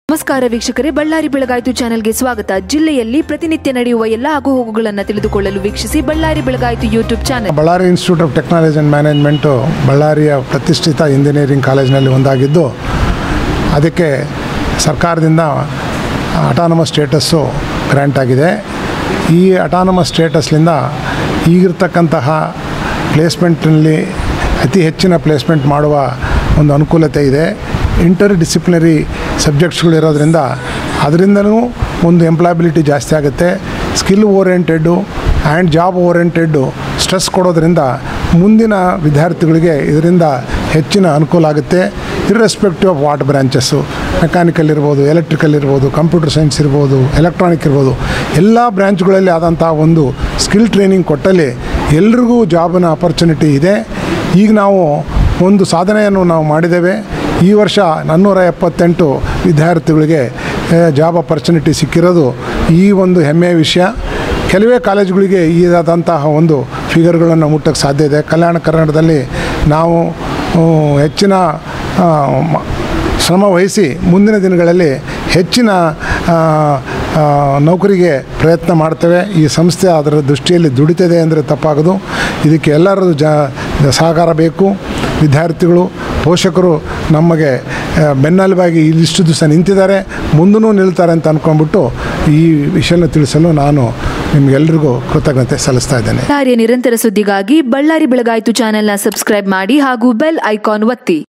ನಮಸ್ಕಾರ ವೀಕ್ಷಕರೇ ಬಳ್ಳಾರಿ ಬೆಳಗಾಯಿತು ಚಾನೆಲ್ಗೆ ಸ್ವಾಗತ ಜಿಲ್ಲೆಯಲ್ಲಿ ಪ್ರತಿನಿತ್ಯ ನಡೆಯುವ ಎಲ್ಲ ಆಗುಹೋಗುಗಳನ್ನು ತಿಳಿದುಕೊಳ್ಳಲು ವೀಕ್ಷಿಸಿ ಬಳ್ಳಾರಿ ಬೆಳಗಾಯಿತು YouTube channel Ballari institute of technology and management ಬಳ್ಳಾರಿಯ ಪ್ರತಿಷ್ಠಿತ ಇಂಜಿನಿಯರಿಂಗ್ ಕಾಲೇಜಿನಲ್ಲಿ ಒಂದಾಗಿದ್ದು ಅದಕ್ಕೆ ಸರ್ಕಾರದಿಂದ ಅಟಾನಮಸ್ ಸ್ಟೇಟಸ್ಸು ಗ್ರ್ಯಾಂಟ್ ಆಗಿದೆ ಈ ಅಟಾನಮಸ್ ಸ್ಟೇಟಸ್ಲಿಂದ ಈಗಿರ್ತಕ್ಕಂತಹ ಪ್ಲೇಸ್ಮೆಂಟ್ನಲ್ಲಿ ಅತಿ ಹೆಚ್ಚಿನ ಪ್ಲೇಸ್ಮೆಂಟ್ ಮಾಡುವ ಒಂದು ಅನುಕೂಲತೆ ಇದೆ ಇಂಟರ್ ಡಿಸಿಪ್ಲಿನರಿ ಸಬ್ಜೆಕ್ಟ್ಸ್ಗಳಿರೋದ್ರಿಂದ ಅದರಿಂದನೂ ಒಂದು ಎಂಪ್ಲಾಯಬಿಲಿಟಿ ಜಾಸ್ತಿ ಆಗುತ್ತೆ skill oriented and job oriented stress ಕೊಡೋದ್ರಿಂದ ಮುಂದಿನ ವಿದ್ಯಾರ್ಥಿಗಳಿಗೆ ಇದರಿಂದ ಹೆಚ್ಚಿನ ಅನುಕೂಲ ಆಗುತ್ತೆ irrespective of what branches mechanical ಇರ್ಬೋದು ಎಲೆಕ್ಟ್ರಿಕಲ್ ಇರ್ಬೋದು ಕಂಪ್ಯೂಟರ್ ಸೈನ್ಸ್ ಇರ್ಬೋದು ಎಲೆಕ್ಟ್ರಾನಿಕ್ ಇರ್ಬೋದು ಎಲ್ಲ ಬ್ರ್ಯಾಂಚ್ಗಳಲ್ಲಿ ಆದಂಥ ಒಂದು ಸ್ಕಿಲ್ ಟ್ರೈನಿಂಗ್ ಕೊಟ್ಟಲ್ಲಿ ಎಲ್ರಿಗೂ ಜಾಬಿನ ಅಪರ್ಚುನಿಟಿ ಇದೆ ಈಗ ನಾವು ಒಂದು ಸಾಧನೆಯನ್ನು ನಾವು ಮಾಡಿದ್ದೇವೆ ಈ ವರ್ಷ ನಾನ್ನೂರ ಎಪ್ಪತ್ತೆಂಟು ವಿದ್ಯಾರ್ಥಿಗಳಿಗೆ ಜಾಬ್ ಅಪರ್ಚುನಿಟಿ ಸಿಕ್ಕಿರೋದು ಈ ಒಂದು ಹೆಮ್ಮೆಯ ವಿಷಯ ಕೆಲವೇ ಕಾಲೇಜುಗಳಿಗೆ ಈದಾದಂತಹ ಒಂದು ಫಿಗರ್ಗಳನ್ನು ಮುಟ್ಟಕ್ಕೆ ಸಾಧ್ಯ ಇದೆ ಕಲ್ಯಾಣ ಕರ್ನಾಟಕದಲ್ಲಿ ನಾವು ಆ, ಹೆಚ್ಚಿನ ಆ, ಮ- ಶ್ರಮ ವಹಿಸಿ ಮುಂದಿನ ದಿನಗಳಲ್ಲಿ ಹೆಚ್ಚಿನ ಆ, ಆ, ನೌಕರಿಗೆ ಪ್ರಯತ್ನ ಮಾಡ್ತೇವೆ ಈ ಸಂಸ್ಥೆ ಅದರ ದೃಷ್ಟಿಯಲ್ಲಿ ದುಡಿತದೆ ಅಂದರೆ ತಪ್ಪಾಗೋದು ಇದಕ್ಕೆ ಎಲ್ಲರೂ ಜ ಸಹಕಾರ ಬೇಕು ವಿದ್ಯಾರ್ಥಿಗಳು ಪೋಷಕರು ನಮಗೆ ಆ, ಬೆನ್ನೆಲುಬಾಗಿ ಇಲ್ಲಿಷ್ಟು ದಿವಸ ನಿಂತಿದ್ದಾರೆ ಮುಂದೂ ನಿಲ್ತಾರೆ ಅಂತ ಅಂದ್ಕೊಂಡ್ಬಿಟ್ಟು ಈ ವಿಷಯನ ತಿಳಿಸಲು ನಾನು ನಿಮಗೆಲ್ಲರಿಗೂ ಕೃತಜ್ಞತೆ ಸಲ್ಲಿಸ್ತಾ ಇದ್ದೇನೆ ಬಳ್ಳಾರಿಯ ನಿರಂತರ ಸುದ್ದಿಗಾಗಿ ಬಳ್ಳಾರಿ ಬೆಳಗಾಯಿತು ಚಾನೆಲ್ನ ಸಬ್ಸ್ಕ್ರೈಬ್ ಮಾಡಿ ಹಾಗೂ ಬೆಲ್ ಐಕಾನ್ ಒತ್ತಿ